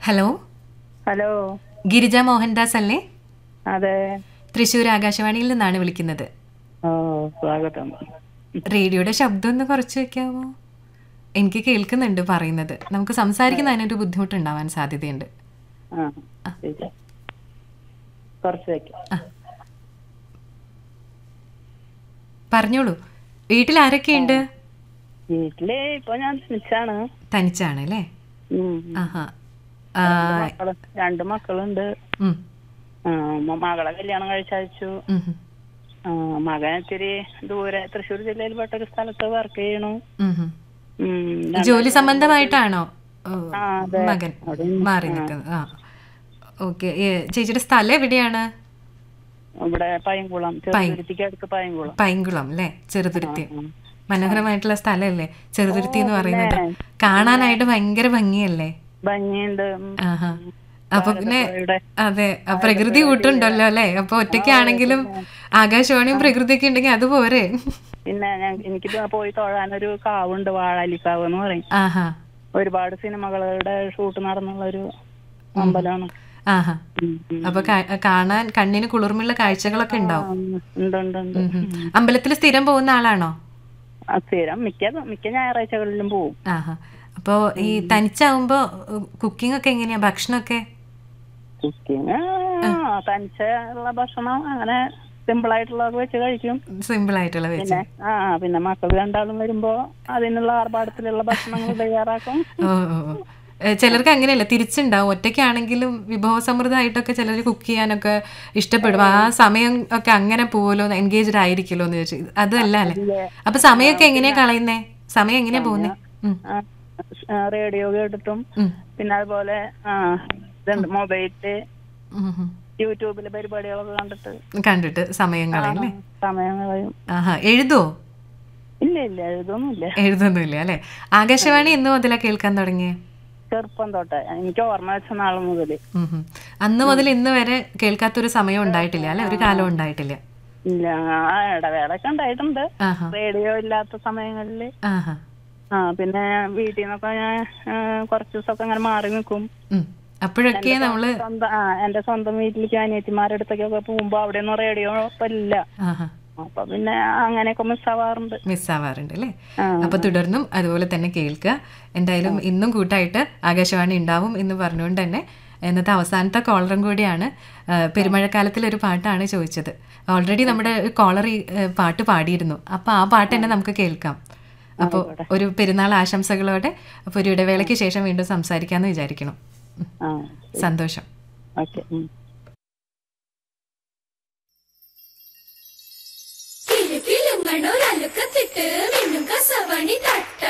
Hello hello Girija Mohandas അല്ലേ അതെ തൃശ്ശൂർ ആകാശവാണിയിൽ നിന്നാണ് വിളിക്കുന്നത് ഓ സ്വാഗതം റേഡിയോയുടെ ശബ്ദം ഒന്ന് കുറച്ച് വെക്കാമോ എനിക്ക് കേൾക്കുന്നുണ്ട് പറയുന്നത് നമുക്ക് സംസാരിക്കുന്നതിനൊരു ബുദ്ധിമുട്ടുണ്ടാവാൻ സാധ്യതയുണ്ട് ആ ശരി. കുറച്ച് വെക്കാം പറഞ്ഞോളൂ വീട്ടിൽ ആരൊക്കെയുണ്ട് വീട്ടില് ഇപ്പൊ ഞാൻ തനിച്ചാണ് തനിച്ചാണ് അല്ലേ ഉം. ആഹാ ആ, മക്കള് രണ്ട് മക്കളുണ്ട് ഉം, ആ, മ- മകളെ കല്യാണം കഴിച്ചയച്ചു ഉം, ഉം, ആ, മകൻ ഇത്തിരി ദൂരെ തൃശ്ശൂർ ജില്ലയിൽ പെട്ട ഒരു സ്ഥലത്ത് വർക്ക് ചെയ്യണു ഉം, ഉം. ഉം, ജോലി സംബന്ധമായിട്ടാണോ ഓ, ആ, അതെ. മകൻ അവിടെ മാറി നിൽക്കുന്നത് ആ ഓക്കെ ചേച്ചിയുടെ സ്ഥലം എവിടെയാണ് ഇവിടെ പൈങ്കുളം ചെറുതുരുത്തിക്ക് അടുത്ത് പൈങ്കുളം പൈങ്കുളം അല്ലേ ചെറുതുരുത്തി ഉം. മനോഹരമായിട്ടുള്ള സ്ഥലമല്ലേ ചെറുതുരുത്തി എന്ന് പറയുന്നത് കാണാനായിട്ട് ഭയങ്കര ഭംഗിയല്ലേ ഭംഗിയുണ്ട് ഉം. ആഹാ അപ്പൊ പിന്നെ ഇവിടെ അതെ ആ പ്രകൃതി കൂട്ടുണ്ടല്ലോ അല്ലേ അപ്പൊ ഒറ്റയ്ക്കാണെങ്കിലും ആകാശവാണിയും പ്രകൃതിയൊക്കെ ഉണ്ടെങ്കിൽ അത് പോരെ പിന്നെ ഞാൻ എനിക്ക് പോയി തൊഴാനൊരു കാവുണ്ട് വാഴാലിക്കാവ് എന്ന് പറയും ആഹാ ഒരുപാട് സിനിമകളുടെ ഷൂട്ട് നടന്നുള്ള ഒരു അമ്പലമാണ് ആഹാ ഉം, ഉം. അപ്പൊ കാ- കാണാൻ കണ്ണിന് കുളിർമുള്ള കാഴ്ചകളൊക്കെ ഉണ്ടാവും ഉം, ഉണ്ട് ഉണ്ട് ഉണ്ട് ഉം, ഉം. അമ്പലത്തിൽ സ്ഥിരം പോകുന്ന ആളാണോ ആ, സ്ഥിരം മിക്ക മിക്ക ഞായറാഴ്ചകളിലും പോവും ആഹാ അപ്പോ ഈ തനിച്ചാവുമ്പോ കുക്കിംഗ് ഒക്കെ എങ്ങനെയാ ഭക്ഷണമൊക്കെ കുക്കിങ് തനിച്ച ഉള്ള ഭക്ഷണം അങ്ങനെ സിമ്പിൾ ആയിട്ടുള്ളതൊക്കെ വെച്ച് കഴിക്കും സിമ്പിൾ ആയിട്ടുള്ള വെച്ച് പിന്നെ ആ പിന്നെ മക്കൾ രണ്ടാളും വരുമ്പോ അതിനുള്ള ആർഭാടത്തിലുള്ള ഭക്ഷണങ്ങൾ തയ്യാറാക്കും ഓ ഓ ഓ. ഏ, ചിലർക്ക് അങ്ങനെയല്ല തിരിച്ചുണ്ടാവും ഒറ്റയ്ക്കാണെങ്കിലും വിഭവസമൃദ്ധമായിട്ടൊക്കെ ചിലർ കുക്ക് ചെയ്യാനൊക്കെ ഇഷ്ടപ്പെടും ആ സമയം ഒക്കെ അങ്ങനെ പോവല്ലോ എൻഗേജ്ഡ് ആയിരിക്കുമല്ലോ എന്ന് ചോദിച്ചു അതല്ല അല്ലേ അപ്പൊ സമയമൊക്കെ എങ്ങനെയാ കളയുന്നേ സമയം എങ്ങനെയാ പോകുന്നേ ഉം, ആ, ആ, റേഡിയോ കേട്ടിട്ടും ഉം, പിന്നെ അതുപോലെ ആ ഇതുണ്ട് മൊബൈലില് ഉം, ഉം. യൂട്യൂബിലെ പരിപാടികളൊക്കെ കണ്ടിട്ട് കണ്ടിട്ട് സമയം കളയും അല്ലേ സമയം കളയും ആഹാ എഴുതുവോ ഇല്ല ഇല്ല എഴുതൊന്നുമില്ല എഴുതൊന്നുമില്ല അല്ലേ ആകാശവാണി എന്ന് മുതലാ കേൾക്കാൻ തുടങ്ങിയേ ചെറുപ്പം തൊട്ടേ എനിക്ക് ഓർമ്മ വെച്ച നാൾ മുതല് ഉം, ഉം. അന്ന് മുതൽ ഇന്ന് വരെ കേൾക്കാത്തൊരു സമയം ഉണ്ടായിട്ടില്ല അല്ലെ ഒരു കാലം ഉണ്ടായിട്ടില്ല ഇല്ല ആ ഇടവേളൊക്കെ ഉണ്ടായിട്ടുണ്ട് ആഹാ റേഡിയോ ഇല്ലാത്ത സമയങ്ങളില് ആഹാ ആ പിന്നെ വീട്ടിൽ നിന്നൊക്കെ ഞാൻ ആ, കുറച്ച് ദിവസമൊക്കെ അങ്ങനെ മാറി നിൽക്കും ഉം. അപ്പോഴൊക്കെ നമ്മള് സ്വന്തം ആ എന്റെ സ്വന്തം വീട്ടിലേക്ക് അനിയത്തിമാരുടെ അടുത്തൊക്കെ പോകുമ്പോ അവിടെ ഒന്നും റേഡിയോ ഇപ്പൊ ഇല്ല ആഹാ അപ്പൊ പിന്നെ അങ്ങനെയൊക്കെ മിസ്സാവാറുണ്ട് മിസ്സാവാറുണ്ട് അല്ലേ ആ. അപ്പൊ തുടർന്നും അതുപോലെ തന്നെ കേൾക്കുക എന്തായാലും ഇന്നും കൂട്ടായിട്ട് ആകാശവാണി ഉണ്ടാവും എന്ന് പറഞ്ഞുകൊണ്ട് തന്നെ ഇന്നത്തെ അവസാനത്തെ കോളറും കൂടിയാണ് ആ, പെരുമഴക്കാലത്തിലെ ഒരു പാട്ടാണ് ചോദിച്ചത് ഓൾറെഡി നമ്മുടെ കോളർ ഈ ആ, പാട്ട് പാടിയിരുന്നു അപ്പൊ ആ പാട്ട് തന്നെ നമുക്ക് കേൾക്കാം അപ്പോൾ ഒരു പെരുന്നാൾ ആശംസകളോടെ അപ്പോൾ ഒരു ഇടവേളയ്ക്ക് ശേഷം വീണ്ടും സംസാരിക്കാമെന്ന് വിചാരിക്കണം ഉം. ആ സന്തോഷം ഓക്കെ കിലുകിലുങ്ങണൊരലുക്കത്തിട്ട് മിന്നും കസവണി തട്ട